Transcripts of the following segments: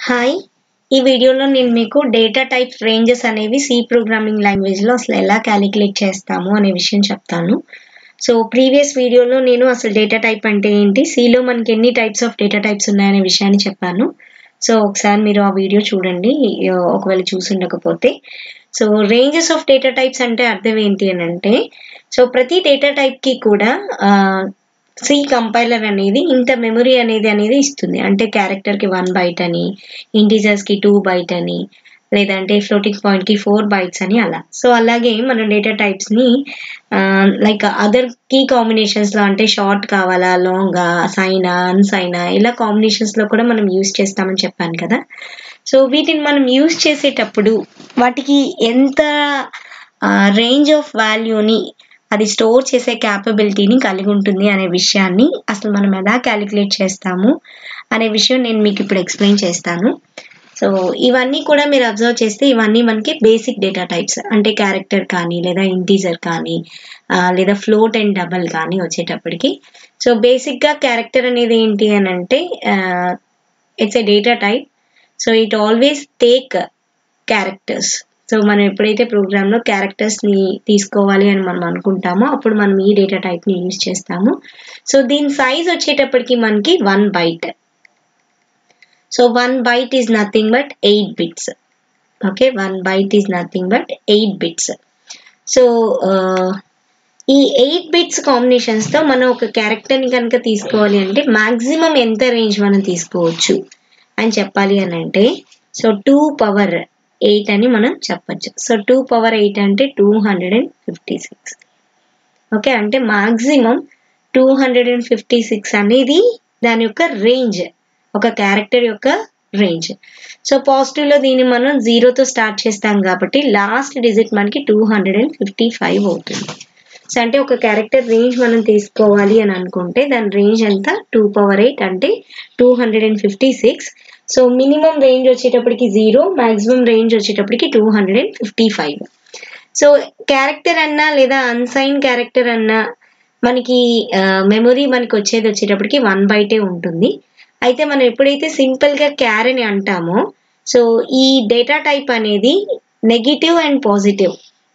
hi ఈ వీడియోలో నేను మీకు డేటా టైప్ రేంజెస్ అనేవి సి ప్రోగ్రామింగ్ లాంగ్వేజ్లో అసలు ఎలా క్యాలిక్యులేట్ చేస్తాము అనే విషయం చెప్తాను సో ప్రీవియస్ వీడియోలో నేను అసలు డేటా టైప్ అంటే ఏంటి సిలో మనకి ఎన్ని టైప్స్ ఆఫ్ డేటా టైప్స్ ఉన్నాయనే విషయాన్ని చెప్పాను సో ఒకసారి మీరు ఆ వీడియో చూడండి ఒకవేళ చూసి ఉండకపోతే so ranges of data types అంటే అర్థం ఏంటి అని అంటే సో ప్రతి డేటా టైప్కి కూడా సి కంపైలర్ అనేది ఇంత మెమరీ అనేది అనేది ఇస్తుంది అంటే క్యారెక్టర్కి వన్ బైట్ అని ఇంటీజర్స్కి టూ బైట్ అని లేదంటే ఫ్లోటింగ్ పాయింట్కి ఫోర్ బైట్స్ అని అలా సో అలాగే మన డేటా టైప్స్ని లైక్ అదర్ కీ కాంబినేషన్స్లో అంటే షార్ట్ కావాలా లాంగా సైనా అన్సైనా ఇలా కాంబినేషన్స్లో కూడా మనం యూస్ చేస్తామని చెప్పాను కదా సో వీటిని మనం యూస్ చేసేటప్పుడు వాటికి ఎంత రేంజ్ ఆఫ్ వాల్యూని అది స్టోర్ చేసే క్యాపబిలిటీని కలిగి ఉంటుంది అనే విషయాన్ని అసలు మనం ఎలా క్యాలిక్యులేట్ చేస్తాము అనే విషయం నేను మీకు ఇప్పుడు ఎక్స్ప్లెయిన్ చేస్తాను సో ఇవన్నీ కూడా మీరు అబ్జర్వ్ చేస్తే ఇవన్నీ మనకి బేసిక్ డేటా టైప్స్ అంటే క్యారెక్టర్ కానీ లేదా ఇంటీజర్ కానీ లేదా ఫ్లోట్ అండ్ డబల్ కానీ వచ్చేటప్పటికి సో బేసిక్గా క్యారెక్టర్ అనేది ఏంటి అని అంటే it's a data type so it always take characters so మనం ఎప్పుడైతే ప్రోగ్రాంలో క్యారెక్టర్స్ని తీసుకోవాలి అని మనం అనుకుంటామో అప్పుడు మనం ఈ డేటా టైప్ని యూజ్ చేస్తాము సో దీని సైజ్ వచ్చేటప్పటికి మనకి one byte so one byte is nothing but eight bits okay one byte is nothing but eight bits so ఈ ఎయిట్ బిట్స్ కాంబినేషన్స్తో మనం ఒక క్యారెక్టర్ని కనుక తీసుకోవాలి అంటే మ్యాక్సిమం ఎంత రేంజ్ మనం తీసుకోవచ్చు అని చెప్పాలి అని అంటే సో టూ పవర్ ఎయిట్ అని మనం చెప్పచ్చు సో టూ పవర్ ఎయిట్ అంటే two hundred and fifty six okay అంటే maximum two hundred and fifty six అనేది దాని యొక్క రేంజ్ ఒక క్యారెక్టర్ యొక్క రేంజ్ సో పాజిటివ్లో దీన్ని మనం జీరోతో స్టార్ట్ చేస్తాం కాబట్టి లాస్ట్ డిజిట్ మనకి two hundred and fifty five అవుతుంది సో అంటే ఒక క్యారెక్టర్ రేంజ్ మనం తీసుకోవాలి అని అనుకుంటే దాని రేంజ్ ఎంత టూ పవర్ ఎయిట్ అంటే two hundred and fifty six so minimum range వచ్చేటప్పటికి జీరో మ్యాక్సిమం రేంజ్ వచ్చేటప్పటికి two hundred and fifty five so character అన్నా లేదా అన్సైన్ క్యారెక్టర్ అన్నా మనకి మెమొరీ మనకి వచ్చేది వచ్చేటప్పటికి వన్ బైటే ఉంటుంది అయితే మనం ఎప్పుడైతే సింపుల్గా క్యార్ అని అంటామో సో ఈ డేటా టైప్ అనేది negative and positive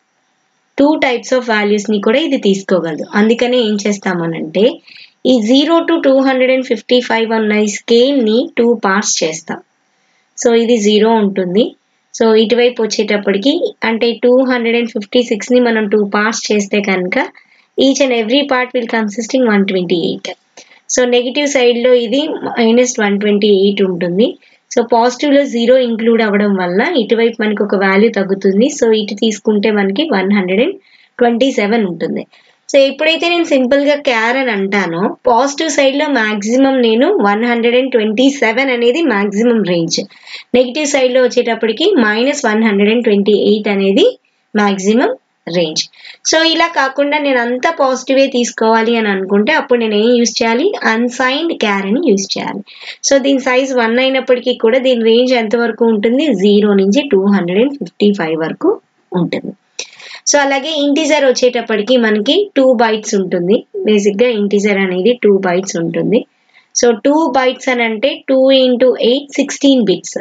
two types of వాల్యూస్ని కూడా ఇది తీసుకోగలదు అందుకనే ఏం చేస్తామనంటే ఈ zero to two hundred and fifty five అన్న ఈ స్కేల్ని టూ పార్ట్స్ చేస్తాం సో ఇది జీరో ఉంటుంది సో ఇటువైపు వచ్చేటప్పటికి అంటే టూ హండ్రెడ్ అండ్ ఫిఫ్టీ సిక్స్ని మనం టూ పార్ట్స్ చేస్తే కనుక each and every part will consisting one twenty eight so negative సైడ్లో ఇది మైనస్ వన్ ట్వంటీ ఎయిట్ ఉంటుంది సో పాజిటివ్లో జీరో ఇంక్లూడ్ అవ్వడం వల్ల ఇటువైపు మనకి ఒక వాల్యూ తగ్గుతుంది సో ఇటు తీసుకుంటే మనకి one hundred and twenty seven ఉంటుంది సో ఎప్పుడైతే నేను సింపుల్గా క్యార్ అని అంటానో పాజిటివ్ సైడ్లో మ్యాక్సిమం నేను one hundred and twenty seven అనేది మ్యాక్సిమం రేంజ్ నెగిటివ్ సైడ్లో వచ్చేటప్పటికి minus one hundred and twenty eight అనేది మ్యాక్సిమం రేంజ్ సో ఇలా కాకుండా నేను అంతా పాజిటివే తీసుకోవాలి అని అనుకుంటే అప్పుడు నేను ఏం యూస్ చేయాలి అన్సైన్డ్ క్యార్ అని యూస్ చేయాలి సో దీని సైజ్ వన్ అయినప్పటికీ కూడా దీని రేంజ్ ఎంతవరకు ఉంటుంది జీరో నుంచి two hundred and fifty five వరకు ఉంటుంది సో అలాగే ఇంటీజర్ వచ్చేటప్పటికి మనకి టూ బైట్స్ ఉంటుంది బేసిక్గా ఇంటీజర్ అనేది టూ బైట్స్ ఉంటుంది సో టూ బైట్స్ అని అంటే two into eight sixteen bits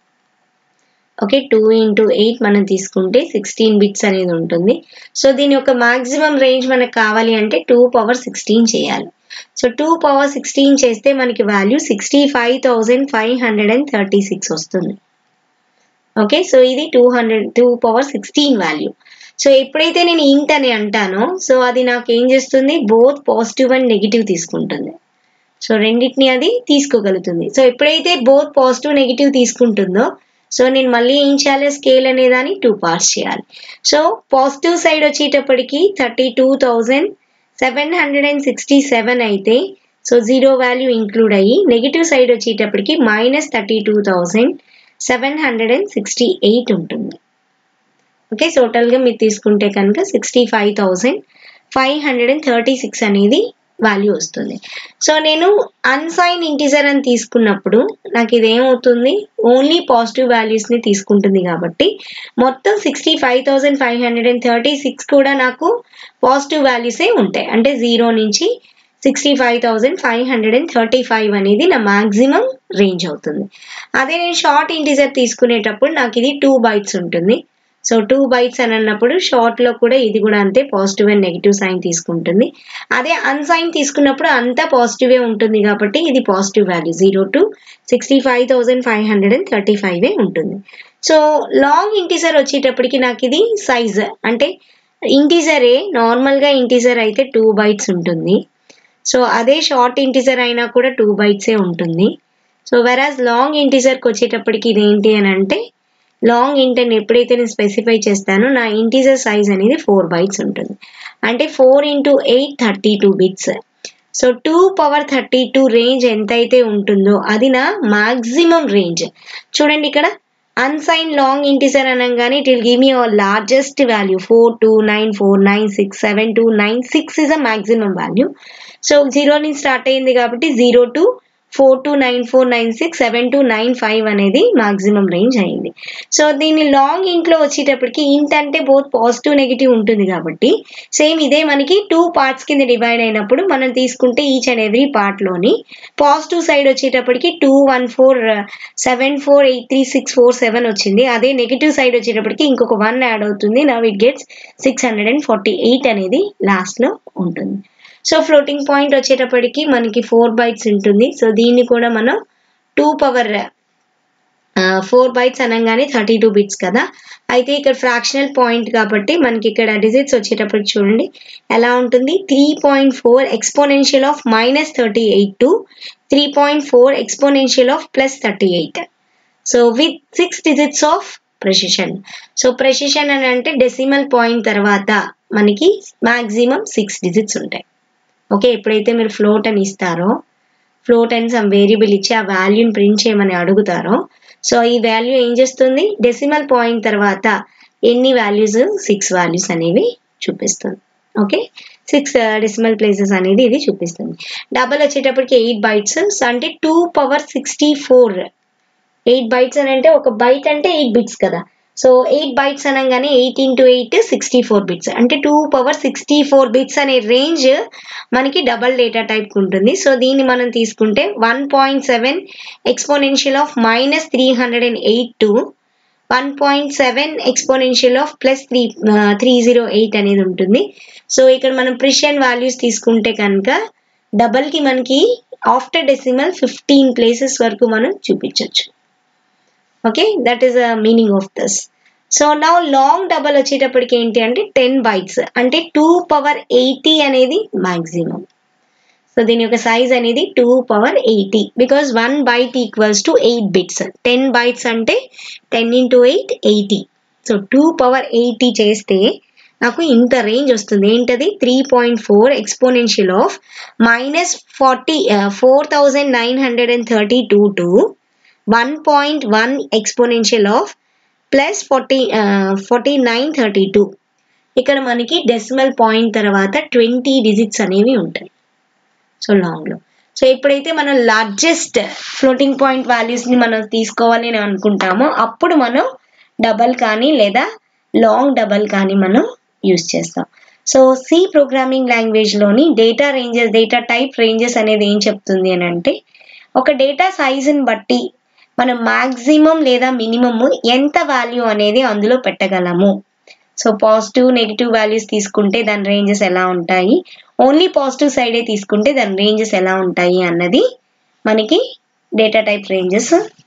okay two into eight మనం తీసుకుంటే సిక్స్టీన్ బిట్స్ అనేది ఉంటుంది సో దీని యొక్క మాక్సిమం రేంజ్ మనకు కావాలి అంటే టూ పవర్ సిక్స్టీన్ చేయాలి సో టూ పవర్ సిక్స్టీన్ చేస్తే మనకి value sixty five thousand five hundred and thirty six వస్తుంది ఓకే సో ఇది two hundred two power sixteen value so ఎప్పుడైతే నేను ఇంట్ అని అంటానో సో అది నాకు ఏం చేస్తుంది బోత్ పాజిటివ్ అండ్ నెగిటివ్ తీసుకుంటుంది సో రెండింటిని అది తీసుకోగలుగుతుంది సో ఎప్పుడైతే బోత్ పాజిటివ్ నెగిటివ్ తీసుకుంటుందో సో నేను మళ్ళీ ఏం చేయాలి స్కేల్ అనే దాన్ని టూ పార్ట్స్ చేయాలి సో పాజిటివ్ సైడ్ వచ్చేటప్పటికి thirty two thousand seven hundred and sixty seven అయితే సో జీరో వాల్యూ ఇంక్లూడ్ అయ్యి నెగిటివ్ సైడ్ వచ్చేటప్పటికి minus thirty two thousand seven hundred and sixty eight ఉంటుంది ఓకే టోటల్గా మీరు తీసుకుంటే కనుక sixty five thousand five hundred and thirty six అనేది value వస్తుంది సో నేను అన్సైన్ ఇంటిజర్ అని తీసుకున్నప్పుడు నాకు ఇది ఏమవుతుంది ఓన్లీ పాజిటివ్ వాల్యూస్ని తీసుకుంటుంది కాబట్టి మొత్తం sixty five thousand five hundred and thirty six కూడా నాకు పాజిటివ్ వాల్యూసే ఉంటాయి అంటే జీరో నుంచి sixty five thousand five hundred and thirty five అనేది నా మాక్సిమం రేంజ్ అవుతుంది అదే నేను షార్ట్ ఇంటీజర్ తీసుకునేటప్పుడు నాకు ఇది టూ బైట్స్ ఉంటుంది సో టూ బైట్స్ అని అన్నప్పుడు షార్ట్లో కూడా ఇది కూడా అంతే పాజిటివ్ అండ్ నెగిటివ్ సైన్ తీసుకుంటుంది అదే అన్సైన్ తీసుకున్నప్పుడు అంతా పాజిటివే ఉంటుంది కాబట్టి ఇది positive value zero to sixty five thousand five hundred and thirty ఫైవే ఉంటుంది సో లాంగ్ ఇంటీజర్ వచ్చేటప్పటికి నాకు ఇది సైజ్ అంటే ఇంటీజరే నార్మల్గా ఇంటీజర్ అయితే టూ బైట్స్ ఉంటుంది సో అదే షార్ట్ ఇంటీజర్ అయినా కూడా టూ బైట్సే ఉంటుంది సో వెరాజ్ లాంగ్ ఇంటీజర్కి వచ్చేటప్పటికి ఇదేంటి అని అంటే లాంగ్ ఇంటర్ని ఎప్పుడైతే నేను స్పెసిఫై చేస్తానో నా ఇంటీజర్ సైజ్ అనేది ఫోర్ బైట్స్ ఉంటుంది అంటే four into eight thirty two bits so two power thirty two range ఎంతైతే ఉంటుందో అది నా మాక్సిమం రేంజ్ చూడండి ఇక్కడ అన్సైన్ లాంగ్ ఇంటీజర్ అనగానే it will give me largest value four two nine four nine six seven two nine six is a maximum value so zero నుంచి start అయింది కాబట్టి zero to four two nine four nine six seven to nine five అనేది maximum range అయింది so దీని long ఇంట్లో వచ్చేటప్పటికి ఇంట్ అంటే బోత్ పాజిటివ్ నెగిటివ్ ఉంటుంది కాబట్టి సేమ్ ఇదే మనకి టూ పార్ట్స్ కింద డివైడ్ అయినప్పుడు మనం తీసుకుంటే ఈచ్ అండ్ ఎవ్రీ పార్ట్లోని పాజిటివ్ సైడ్ వచ్చేటప్పటికి two one four seven four eight three six four seven వచ్చింది అదే నెగిటివ్ సైడ్ వచ్చేటప్పటికి ఇంకొక వన్ యాడ్ అవుతుంది now it gets six hundred and forty eight అనేది లాస్ట్లో ఉంటుంది సో ఫ్లోటింగ్ పాయింట్ వచ్చేటప్పటికి మనకి ఫోర్ బైట్స్ ఉంటుంది సో దీన్ని కూడా మనం టూ పవర్ ఫోర్ బైట్స్ అనగానే థర్టీ టూ బిట్స్ కదా అయితే ఇక్కడ ఫ్రాక్షనల్ పాయింట్ కాబట్టి మనకి ఇక్కడ డిజిట్స్ వచ్చేటప్పటికి చూడండి ఎలా ఉంటుంది three point four exponential of minus thirty eight to three point four exponential of plus thirty eight so with six digits of precision so precision అని అంటే డెసిమల్ పాయింట్ తర్వాత మనకి మాక్సిమం సిక్స్ డిజిట్స్ ఉంటాయి okay ఎప్పుడైతే మీరు float అని ఇస్తారో float అని సమ్ వేరియబుల్ ఇచ్చి ఆ వాల్యూని ప్రింట్ చేయమని అడుగుతారో సో ఈ వాల్యూ ఏం చేస్తుంది డెసిమల్ పాయింట్ తర్వాత ఎన్ని వాల్యూస్ సిక్స్ వాల్యూస్ అనేవి చూపిస్తుంది ఓకే సిక్స్ డెసిమల్ ప్లేసెస్ అనేది ఇది చూపిస్తుంది డబల్ వచ్చేటప్పటికి ఎయిట్ బైట్స్ అంటే two power sixty four eight bytes అని అంటే ఒక బైట్ అంటే ఎయిట్ బిట్స్ కదా సో ఎయిట్ బైట్స్ అనగానే eight into eight sixty four bits అంటే two power sixty four bits అనే రేంజ్ మనకి డబల్ డేటా టైప్ ఉంటుంది సో దీన్ని మనం తీసుకుంటే one point seven exponential of minus three hundred and eight to one point seven exponential of plus three three zero eight అనేది ఉంటుంది so ఇక్కడ మనం ప్రిషియన్ వాల్యూస్ తీసుకుంటే కనుక డబల్కి మనకి ఆఫ్టర్ డెసిమల్ ఫిఫ్టీన్ ప్లేసెస్ వరకు మనం చూపించవచ్చు okay that is a meaning of this so నా లాంగ్ డబల్ వచ్చేటప్పటికి ఏంటి అంటే టెన్ బైట్స్ అంటే టూ పవర్ ఎయిటీ అనేది మాక్సిమం సో దీని యొక్క సైజ్ అనేది two power eighty because one byte equals to eight bits ten bytes అంటే ten into eight eighty so two power eighty చేస్తే నాకు ఇంత రేంజ్ వస్తుంది ఏంటది three point four exponential of minus forty four thousand nine hundred and thirty two to one point one exponential of plus forty forty nine thirty two ఇక్కడ మనకి decimal point తర్వాత twenty digits అనేవి ఉంటాయి so లాంగ్లో so ఎప్పుడైతే మనం largest floating point వాల్యూస్ని మనం తీసుకోవాలి అని అనుకుంటామో అప్పుడు మనం డబల్ కానీ లేదా లాంగ్ డబల్ కానీ మనం యూస్ చేస్తాం సో సి ప్రోగ్రామింగ్ లాంగ్వేజ్లోని data ranges data type ranges అనేది ఏం చెప్తుంది అని అంటే ఒక డేటా సైజుని బట్టి మనం మాక్సిమం లేదా మినిమమ్ ఎంత వాల్యూ అనేది అందులో పెట్టగలము సో పాజిటివ్ నెగిటివ్ వాల్యూస్ తీసుకుంటే దాని రేంజెస్ ఎలా ఉంటాయి ఓన్లీ పాజిటివ్ సైడే తీసుకుంటే దాని రేంజెస్ ఎలా ఉంటాయి అన్నది మనకి డేటా టైప్ రేంజెస్